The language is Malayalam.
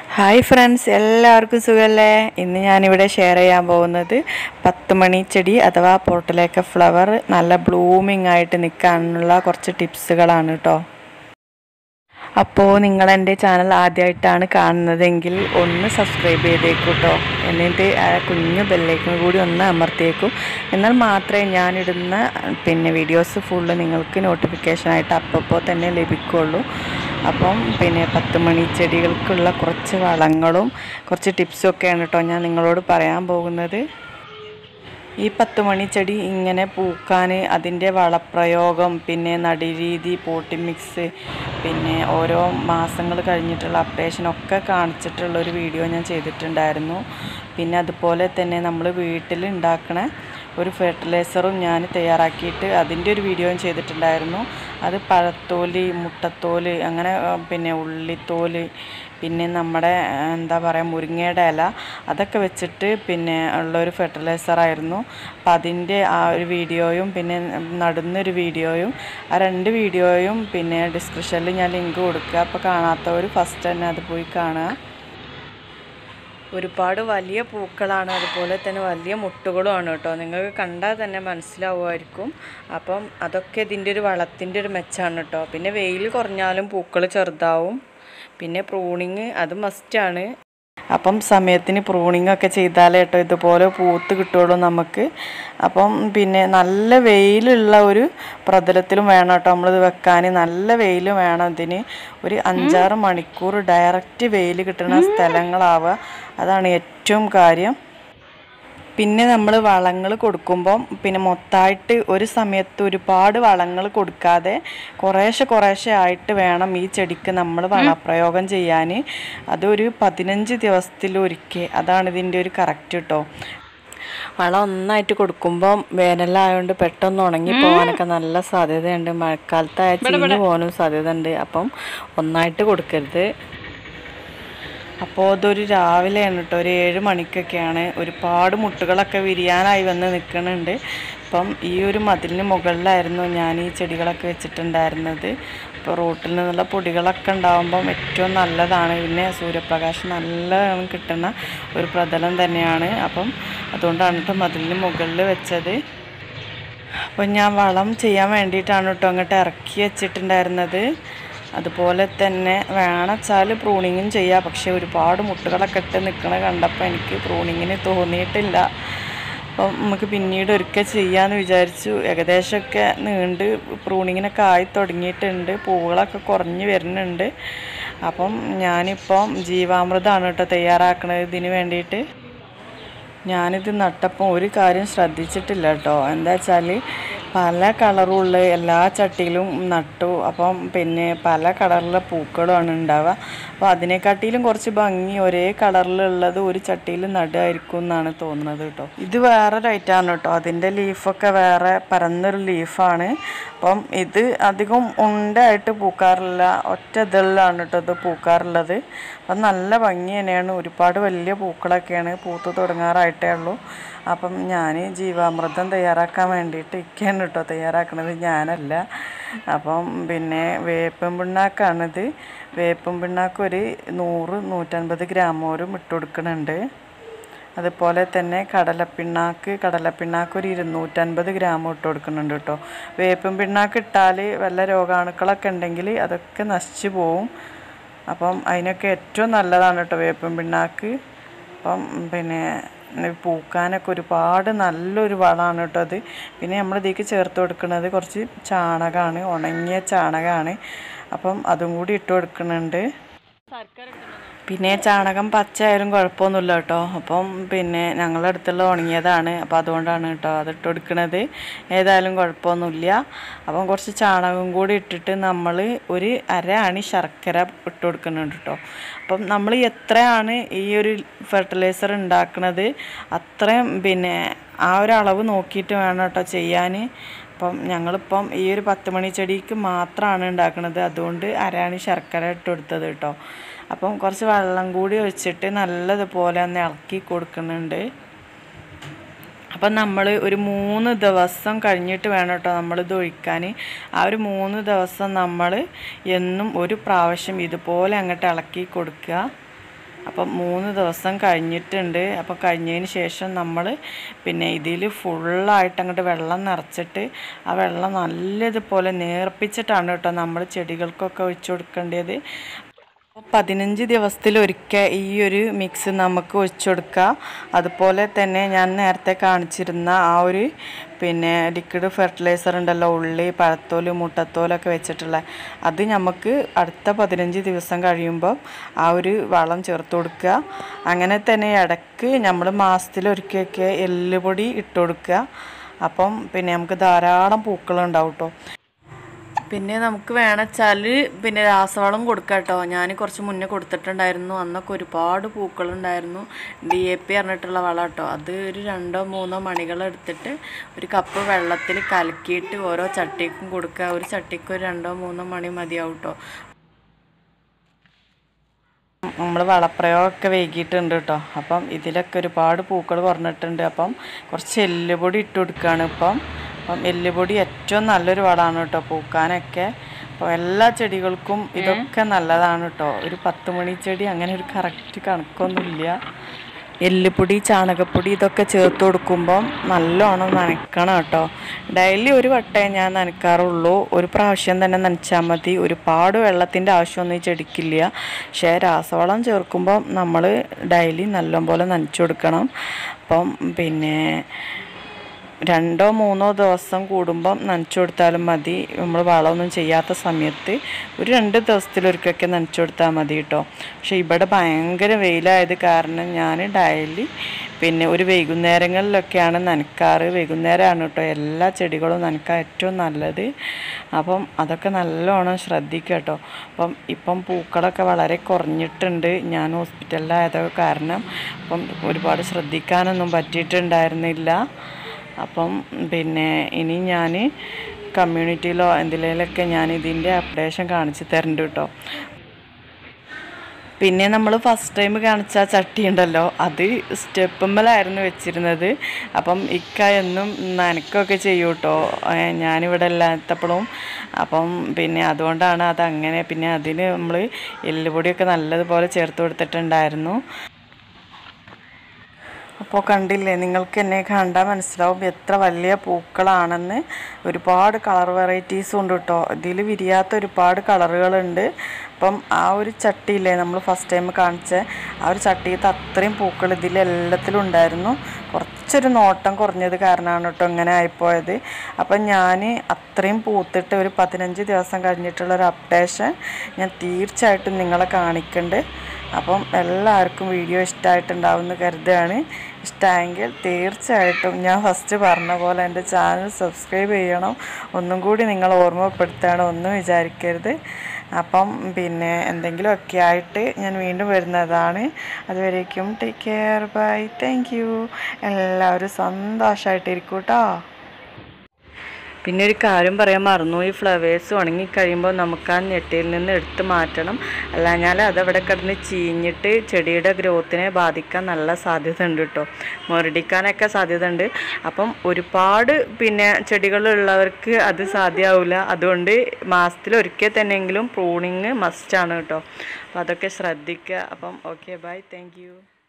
ഹായ് ഫ്രണ്ട്സ് എല്ലാവർക്കും സുഖമല്ലേ ഇന്ന് ഞാനിവിടെ ഷെയർ ചെയ്യാൻ പോകുന്നത് പത്ത് മണി ചെടി അഥവാ പോട്ടിലേക്ക് ഫ്ലവർ നല്ല ബ്ലൂമിംഗ് ആയിട്ട് നിൽക്കാനുള്ള കുറച്ച് ടിപ്സുകളാണ് കേട്ടോ അപ്പോൾ നിങ്ങൾ എൻ്റെ ചാനൽ ആദ്യമായിട്ടാണ് കാണുന്നതെങ്കിൽ ഒന്ന് സബ്സ്ക്രൈബ് ചെയ്തേക്കൂ കേട്ടോ എന്നിട്ട് ആ കുഞ്ഞു ബെല്ലേക്കും കൂടി ഒന്ന് അമർത്തിയേക്കും എന്നാൽ മാത്രമേ ഞാനിടുന്ന പിന്നെ വീഡിയോസ് ഫുള്ള് നിങ്ങൾക്ക് നോട്ടിഫിക്കേഷനായിട്ട് അപ്പോൾ തന്നെ ലഭിക്കുള്ളൂ അപ്പം പിന്നെ പത്ത് മണി ചെടികൾക്കുള്ള കുറച്ച് വളങ്ങളും കുറച്ച് ടിപ്സും ഒക്കെയാണ് കേട്ടോ ഞാൻ നിങ്ങളോട് പറയാൻ പോകുന്നത് ഈ പത്ത് മണി ചെടി ഇങ്ങനെ പൂക്കാൻ അതിൻ്റെ വളപ്രയോഗം പിന്നെ നടിരീതി പോട്ടി മിക്സ് പിന്നെ ഓരോ മാസങ്ങൾ കഴിഞ്ഞിട്ടുള്ള അപ്ഡേഷനൊക്കെ കാണിച്ചിട്ടുള്ള ഒരു വീഡിയോ ഞാൻ ചെയ്തിട്ടുണ്ടായിരുന്നു പിന്നെ അതുപോലെ തന്നെ നമ്മൾ വീട്ടിൽ ഉണ്ടാക്കണ ഒരു ഫെർട്ടിലൈസറും ഞാൻ തയ്യാറാക്കിയിട്ട് അതിൻ്റെ ഒരു വീഡിയോയും ചെയ്തിട്ടുണ്ടായിരുന്നു അത് പഴത്തോല് മുട്ടത്തോല് അങ്ങനെ ആ, പിന്നെ ഉള്ളിത്തോല് പിന്നെ നമ്മുടെ ആ, എന്താ പറയുക മുരിങ്ങയുടെ ഇല അതൊക്കെ വെച്ചിട്ട് പിന്നെ ഉള്ളൊരു ഫെർട്ടിലൈസറായിരുന്നു അപ്പം അതിൻ്റെ ആ ഒരു വീഡിയോയും പിന്നെ നടുന്നൊരു വീഡിയോയും ആ രണ്ട് വീഡിയോയും പിന്നെ ഡിസ്ക്രിപ്ഷനിൽ ഞാൻ ലിങ്ക് കൊടുക്കുക അപ്പോൾ കാണാത്തവർ ഫസ്റ്റ് തന്നെ അത് പോയി കാണുക ഒരുപാട് വലിയ പൂക്കളാണ് അതുപോലെ തന്നെ വലിയ മുട്ടുകളുമാണ് കേട്ടോ നിങ്ങൾക്ക് കണ്ടാൽ തന്നെ മനസ്സിലാവുമായിരിക്കും അപ്പം അതൊക്കെ ഇതിൻ്റെ ഒരു വളത്തിൻ്റെ ഒരു മെച്ചമാണ് കേട്ടോ പിന്നെ വെയിൽ കുറഞ്ഞാലും പൂക്കൾ ചെറുതാവും പിന്നെ പ്രൂണിങ് അത് മസ്റ്റാണ് അപ്പം സമയത്തിന് പ്രൂണിങ് ഒക്കെ ചെയ്താലേ കേട്ടോ ഇതുപോലെ പൂത്ത് കിട്ടുള്ളൂ നമുക്ക് അപ്പം പിന്നെ നല്ല വെയിലുള്ള ഒരു പ്രതലത്തിലും വേണം കേട്ടോ നമ്മളിത് വെക്കാൻ നല്ല വെയിൽ വേണം ഇതിന് ഒരു അഞ്ചാറ് മണിക്കൂർ ഡയറക്റ്റ് വെയിൽ കിട്ടുന്ന സ്ഥലങ്ങളാവുക അതാണ് ഏറ്റവും കാര്യം പിന്നെ നമ്മൾ വളങ്ങൾ കൊടുക്കുമ്പം പിന്നെ മൊത്തമായിട്ട് ഒരു സമയത്ത് ഒരുപാട് വളങ്ങൾ കൊടുക്കാതെ കുറേശ്ശെ കുറേശ്ശെ ആയിട്ട് വേണം ഈ ചെടിക്ക് നമ്മൾ വളപ്രയോഗം ചെയ്യാൻ അതൊരു പതിനഞ്ച് ദിവസത്തിലൊരിക്കൽ അതാണ് ഇതിൻ്റെ ഒരു കറക്റ്റ് കേട്ടോ വളം ഒന്നായിട്ട് കൊടുക്കുമ്പം വേനലായതുകൊണ്ട് പെട്ടെന്ന് ഉണങ്ങി പോകാനൊക്കെ നല്ല സാധ്യതയുണ്ട് മഴക്കാലത്തായ ചീഞ്ഞു പോകാനും സാധ്യതയുണ്ട് അപ്പം ഒന്നായിട്ട് കൊടുക്കരുത് അപ്പോൾ അതൊരു രാവിലെയാണ് കേട്ടോ ഒരു ഏഴ് മണിക്കൊക്കെയാണ് ഒരുപാട് മുട്ടുകളൊക്കെ വിരിയാനായി വന്ന് നിൽക്കുന്നുണ്ട് അപ്പം ഈ ഒരു മതിലിന് മുകളിലായിരുന്നു ഞാൻ ഈ ചെടികളൊക്കെ വെച്ചിട്ടുണ്ടായിരുന്നത് അപ്പോൾ റോട്ടിൽ നിന്നുള്ള പൊടികളൊക്കെ ഉണ്ടാകുമ്പം ഏറ്റവും നല്ലതാണ് പിന്നെ സൂര്യപ്രകാശം നല്ല കിട്ടുന്ന ഒരു പ്രതലം തന്നെയാണ് അപ്പം അതുകൊണ്ടാണ് കേട്ടോ മതിലിന് മുകളിൽ വെച്ചത് അപ്പോൾ ഞാൻ വളം ചെയ്യാൻ വേണ്ടിയിട്ടാണ് കേട്ടോ അങ്ങോട്ട് ഇറക്കി വെച്ചിട്ടുണ്ടായിരുന്നത് അതുപോലെ തന്നെ വേണച്ചാൽ പ്രൂണിങ്ങും ചെയ്യാം പക്ഷേ ഒരുപാട് മുട്ടുകളൊക്കെ ഇട്ട് നിൽക്കണ കണ്ടപ്പോൾ എനിക്ക് പ്രൂണിങ്ങിന് തോന്നിയിട്ടില്ല അപ്പം നമുക്ക് പിന്നീട് ഒരിക്കൽ ചെയ്യാമെന്ന് വിചാരിച്ചു ഏകദേശമൊക്കെ നീണ്ട് പ്രൂണിങ്ങിനൊക്കെ ആയി തുടങ്ങിയിട്ടുണ്ട് പൂവുകളൊക്കെ കുറഞ്ഞ് വരുന്നുണ്ട് അപ്പം ഞാനിപ്പം ജീവാമൃതമാണ് കേട്ടോ തയ്യാറാക്കണത് ഇതിന് വേണ്ടിയിട്ട് ഞാനിത് നട്ടപ്പം ഒരു കാര്യം ശ്രദ്ധിച്ചിട്ടില്ല കേട്ടോ എന്താ വെച്ചാൽ പല കളറുള്ള എല്ലാ ചട്ടിയിലും നട്ടു അപ്പം പിന്നെ പല കളറിലെ പൂക്കളുമാണ് ഉണ്ടാവുക അപ്പോൾ അതിനെക്കാട്ടിലും കുറച്ച് ഭംഗി ഒരേ കളറിലുള്ളത് ഒരു ചട്ടിയിൽ നടുമായിരിക്കും എന്നാണ് തോന്നുന്നത് കേട്ടോ ഇത് വേറെ ലൈറ്റാണ് കേട്ടോ അതിൻ്റെ ലീഫൊക്കെ വേറെ പരന്നൊരു ലീഫാണ് അപ്പം ഇത് അധികം ഉണ്ടായിട്ട് പൂക്കാറില്ല ഒറ്റ ഇതിലാണ് കേട്ടോ ഇത് പൂക്കാറുള്ളത് അപ്പം നല്ല ഭംഗി തന്നെയാണ് ഒരുപാട് വലിയ പൂക്കളൊക്കെയാണ് പൂത്ത് തുടങ്ങാറായിട്ടേ ഉള്ളൂ അപ്പം ഞാൻ ജീവാമൃതം തയ്യാറാക്കാൻ വേണ്ടിയിട്ട് ഇരിക്കുകയാണ് കേട്ടോ തയ്യാറാക്കണത് ഞാനല്ല അപ്പം പിന്നെ വേപ്പൻ പിണ്ണാക്കാണിത് വേപ്പൻ പിണ്ണാക്ക് ഒരു നൂറ് നൂറ്റൻപത് ഗ്രാമോരും ഇട്ട് കൊടുക്കുന്നുണ്ട് അതുപോലെ തന്നെ കടലപ്പിണ്ണാക്ക് കടലപ്പിണ്ണാക്ക് ഒരു ഇരുന്നൂറ്റൻപത് ഗ്രാം ഇട്ട് കൊടുക്കുന്നുണ്ട് കേട്ടോ വേപ്പൻ പിണ്ണാക്ക് ഇട്ടാൽ വല്ല രോഗാണുക്കളൊക്കെ ഉണ്ടെങ്കിൽ അതൊക്കെ നശിച്ചു പോവും അപ്പം അതിനൊക്കെ ഏറ്റവും നല്ലതാണ് കേട്ടോ വേപ്പൻ പിണ്ണാക്ക് അപ്പം പിന്നെ പൂക്കാനൊക്കെ ഒരുപാട് നല്ലൊരു വളമാണ് കേട്ടോ അത് പിന്നെ നമ്മൾ ഇതിലേക്ക് ചേർത്ത് കൊടുക്കുന്നത് കുറച്ച് ചാണകമാണ് ഉണങ്ങിയ ചാണകമാണ് അപ്പം അതും കൂടി ഇട്ട് കൊടുക്കുന്നുണ്ട് പിന്നെ ചാണകം പച്ചയായാലും കുഴപ്പമൊന്നുമില്ല കേട്ടോ അപ്പം പിന്നെ ഞങ്ങളുടെ അടുത്തുള്ള ഉണങ്ങിയതാണ് അപ്പം അതുകൊണ്ടാണ് കേട്ടോ അത് ഇട്ട് കൊടുക്കണത് ഏതായാലും കുഴപ്പമൊന്നുമില്ല അപ്പം കുറച്ച് ചാണകം കൂടി ഇട്ടിട്ട് നമ്മൾ ഒരു അര അണി ശർക്കര ഇട്ട് കൊടുക്കുന്നുണ്ട് കേട്ടോ അപ്പം നമ്മൾ എത്രയാണ് ഈ ഒരു ഫെർട്ടിലൈസർ ഉണ്ടാക്കുന്നത് അത്രയും പിന്നെ ആ ഒരു അളവ് നോക്കിയിട്ട് വേണം കേട്ടോ ചെയ്യാൻ അപ്പം ഞങ്ങളിപ്പം ഈ ഒരു പത്ത് മണി ചെടിക്ക് മാത്രമാണ് ഉണ്ടാക്കുന്നത് അതുകൊണ്ട് അരാണി ശർക്കര ഇട്ട് കൊടുത്തത് കേട്ടോ അപ്പം കുറച്ച് വെള്ളം കൂടി ഒഴിച്ചിട്ട് നല്ലതുപോലെ ഒന്ന് ഇളക്കി കൊടുക്കുന്നുണ്ട് അപ്പം നമ്മൾ ഒരു മൂന്ന് ദിവസം കഴിഞ്ഞിട്ട് വേണം കേട്ടോ നമ്മളിത് ഒഴിക്കാൻ ആ ഒരു മൂന്ന് ദിവസം നമ്മൾ എന്നും ഒരു പ്രാവശ്യം ഇതുപോലെ അങ്ങോട്ട് ഇളക്കി കൊടുക്കുക അപ്പം മൂന്ന് ദിവസം കഴിഞ്ഞിട്ടുണ്ട് അപ്പോൾ കഴിഞ്ഞതിന് ശേഷം നമ്മൾ പിന്നെ ഇതിൽ ഫുള്ളായിട്ട് അങ്ങോട്ട് വെള്ളം നിറച്ചിട്ട് ആ വെള്ളം നല്ലതുപോലെ നേർപ്പിച്ചിട്ടാണ് കേട്ടോ നമ്മൾ ചെടികൾക്കൊക്കെ ഒഴിച്ചു കൊടുക്കേണ്ടത് പതിനഞ്ച് ദിവസത്തിൽ ഒരിക്കൽ ഈ ഒരു മിക്സ് നമുക്ക് ഒഴിച്ചു കൊടുക്കാം അതുപോലെ തന്നെ ഞാൻ നേരത്തെ കാണിച്ചിരുന്ന ആ ഒരു പിന്നെ ലിക്വിഡ് ഫെർട്ടിലൈസർ ഉണ്ടല്ലോ ഉള്ളി പഴത്തോല് മുട്ടത്തോലൊക്കെ വെച്ചിട്ടുള്ള അത് നമുക്ക് അടുത്ത പതിനഞ്ച് ദിവസം കഴിയുമ്പോൾ ആ ഒരു വളം ചേർത്ത് കൊടുക്കുക അങ്ങനെ തന്നെ ഇടയ്ക്ക് നമ്മൾ മാസത്തിലൊരിക്കലൊക്കെ എല്ലുപൊടി ഇട്ട് കൊടുക്കുക അപ്പം പിന്നെ നമുക്ക് ധാരാളം പൂക്കളുണ്ടാവും കേട്ടോ പിന്നെ നമുക്ക് വേണമെച്ചാൽ പിന്നെ രാസവളം കൊടുക്കാം കേട്ടോ ഞാൻ കുറച്ച് മുന്നേ കൊടുത്തിട്ടുണ്ടായിരുന്നു അന്നൊക്കെ ഒരുപാട് പൂക്കളുണ്ടായിരുന്നു ഡി എ പി പറഞ്ഞിട്ടുള്ള വളം കേട്ടോ അത് ഒരു രണ്ടോ മൂന്നോ മണികൾ എടുത്തിട്ട് ഒരു കപ്പ് വെള്ളത്തിൽ കലക്കിയിട്ട് ഓരോ ചട്ടിക്കും കൊടുക്കുക ഒരു ചട്ടിക്ക് ഒരു രണ്ടോ മൂന്നോ മണി മതിയാവും കേട്ടോ നമ്മൾ വളപ്രയോഗമൊക്കെ വൈകിയിട്ടുണ്ട് കേട്ടോ അപ്പം ഇതിലൊക്കെ ഒരുപാട് പൂക്കൾ കുറഞ്ഞിട്ടുണ്ട് അപ്പം കുറച്ച് എല്ലുപൊടി ഇട്ട് കൊടുക്കുകയാണ് ഇപ്പം അപ്പം എല്ലുപൊടി ഏറ്റവും നല്ലൊരു വളമാണ് കേട്ടോ പൂക്കാനൊക്കെ അപ്പോൾ എല്ലാ ചെടികൾക്കും ഇതൊക്കെ നല്ലതാണ് കേട്ടോ ഒരു പത്ത് മണി ചെടി അങ്ങനെ ഒരു കറക്റ്റ് കണക്കൊന്നുമില്ല എല്ലുപൊടി ചാണകപ്പൊടി ഇതൊക്കെ ചേർത്ത് കൊടുക്കുമ്പം നല്ലോണം നനയ്ക്കണം കേട്ടോ ഡെയിലി ഒരു വട്ടേ ഞാൻ നനയ്ക്കാറുള്ളൂ ഒരു പ്രാവശ്യം തന്നെ നനച്ചാൽ മതി ഒരുപാട് വെള്ളത്തിൻ്റെ ആവശ്യമൊന്നും ഈ ചെടിക്കില്ല പക്ഷേ രാസവളം ചേർക്കുമ്പം നമ്മൾ ഡെയിലി നല്ലപോലെ നനച്ചു കൊടുക്കണം അപ്പം പിന്നെ രണ്ടോ മൂന്നോ ദിവസം കൂടുമ്പം നനച്ചു കൊടുത്താലും മതി നമ്മൾ വളമൊന്നും ചെയ്യാത്ത സമയത്ത് ഒരു രണ്ട് ദിവസത്തിലൊരിക്കൊക്കെ നനച്ചു കൊടുത്താൽ മതി കേട്ടോ പക്ഷേ ഇവിടെ ഭയങ്കര വെയിലായത് കാരണം ഞാൻ ഡെയിലി പിന്നെ ഒരു വൈകുന്നേരങ്ങളിലൊക്കെയാണ് നനക്കാറ് വൈകുന്നേരമാണ് കേട്ടോ എല്ലാ ചെടികളും നനക്കാൻ ഏറ്റവും നല്ലത് അപ്പം അതൊക്കെ നല്ലോണം ശ്രദ്ധിക്കുക കേട്ടോ അപ്പം ഇപ്പം പൂക്കളൊക്കെ വളരെ കുറഞ്ഞിട്ടുണ്ട് ഞാൻ ഹോസ്പിറ്റലിലായത് കാരണം അപ്പം ഒരുപാട് ശ്രദ്ധിക്കാനൊന്നും പറ്റിയിട്ടുണ്ടായിരുന്നില്ല അപ്പം പിന്നെ ഇനി ഞാൻ കമ്മ്യൂണിറ്റിയിലോ എന്തിലേലൊക്കെ ഞാൻ ഇതിൻ്റെ അപ്ഡേഷൻ കാണിച്ചു തരുന്നുണ്ട് കേട്ടോ പിന്നെ നമ്മൾ ഫസ്റ്റ് ടൈം കാണിച്ച ആ ചട്ടി ഉണ്ടല്ലോ അത് സ്റ്റെപ്പുമ്മലായിരുന്നു വെച്ചിരുന്നത് അപ്പം ഇക്ക എന്നും നനക്കൊക്കെ ചെയ്യും കേട്ടോ ഞാനിവിടെ ഇല്ലാത്തപ്പോഴും അപ്പം പിന്നെ അതുകൊണ്ടാണ് അത് അങ്ങനെ പിന്നെ അതിന് നമ്മൾ എല്ലുപൊടിയൊക്കെ നല്ലതുപോലെ ചേർത്ത് കൊടുത്തിട്ടുണ്ടായിരുന്നു അപ്പോൾ കണ്ടില്ലേ നിങ്ങൾക്ക് എന്നെ കണ്ടാൽ മനസ്സിലാവും എത്ര വലിയ പൂക്കളാണെന്ന് ഒരുപാട് കളർ വെറൈറ്റീസും ഉണ്ട് കേട്ടോ ഇതിൽ വിരിയാത്ത ഒരുപാട് കളറുകളുണ്ട് അപ്പം ആ ഒരു ചട്ടിയില്ലേ നമ്മൾ ഫസ്റ്റ് ടൈം കാണിച്ച ആ ഒരു ചട്ടിയത്ത് അത്രയും പൂക്കൾ ഇതിലെല്ലാത്തിലും ഉണ്ടായിരുന്നു കുറച്ചൊരു നോട്ടം കുറഞ്ഞത് കാരണമാണ് കേട്ടോ ഇങ്ങനെ ആയിപ്പോയത് അപ്പം ഞാൻ അത്രയും പൂത്തിട്ട് ഒരു പതിനഞ്ച് ദിവസം കഴിഞ്ഞിട്ടുള്ള ഒരു അപ്ഡേഷൻ ഞാൻ തീർച്ചയായിട്ടും നിങ്ങളെ കാണിക്കുന്നുണ്ട് അപ്പം എല്ലാവർക്കും വീഡിയോ ഇഷ്ടമായിട്ടുണ്ടാവുമെന്ന് കരുതുകയാണ് ഇഷ്ടമായെങ്കിൽ തീർച്ചയായിട്ടും ഞാൻ ഫസ്റ്റ് പറഞ്ഞ പോലെ എൻ്റെ ചാനൽ സബ്സ്ക്രൈബ് ചെയ്യണം ഒന്നും കൂടി നിങ്ങൾ ഓർമ്മപ്പെടുത്തുകയാണ് ഒന്നും വിചാരിക്കരുത് അപ്പം പിന്നെ എന്തെങ്കിലുമൊക്കെ ആയിട്ട് ഞാൻ വീണ്ടും വരുന്നതാണ് അതുവരേക്കും take care bye thank you എല്ലാവരും സന്തോഷമായിട്ടിരിക്കും കേട്ടോ പിന്നെ ഒരു കാര്യം പറയാൻ മറന്നു ഈ ഫ്ലവേഴ്സ് ഉണങ്ങിക്കഴിയുമ്പോൾ നമുക്ക് ആ നെട്ടിയിൽ നിന്ന് എടുത്ത് മാറ്റണം അല്ലാഞ്ഞാൽ അതവിടെ കിടന്ന് ചീഞ്ഞിട്ട് ചെടിയുടെ ഗ്രോത്തിനെ ബാധിക്കാൻ നല്ല സാധ്യത ഉണ്ട് കേട്ടോ മുരടിക്കാനൊക്കെ സാധ്യത ഉണ്ട് അപ്പം ഒരുപാട് പിന്നെ ചെടികളുള്ളവർക്ക് അത് സാധ്യമാവില്ല അതുകൊണ്ട് മാസത്തിൽ ഒരിക്കൽ തന്നെയെങ്കിലും പ്രൂണിങ് മസ്റ്റാണ് കേട്ടോ അപ്പോൾ അതൊക്കെ ശ്രദ്ധിക്കുക അപ്പം ഓക്കെ ബൈ താങ്ക്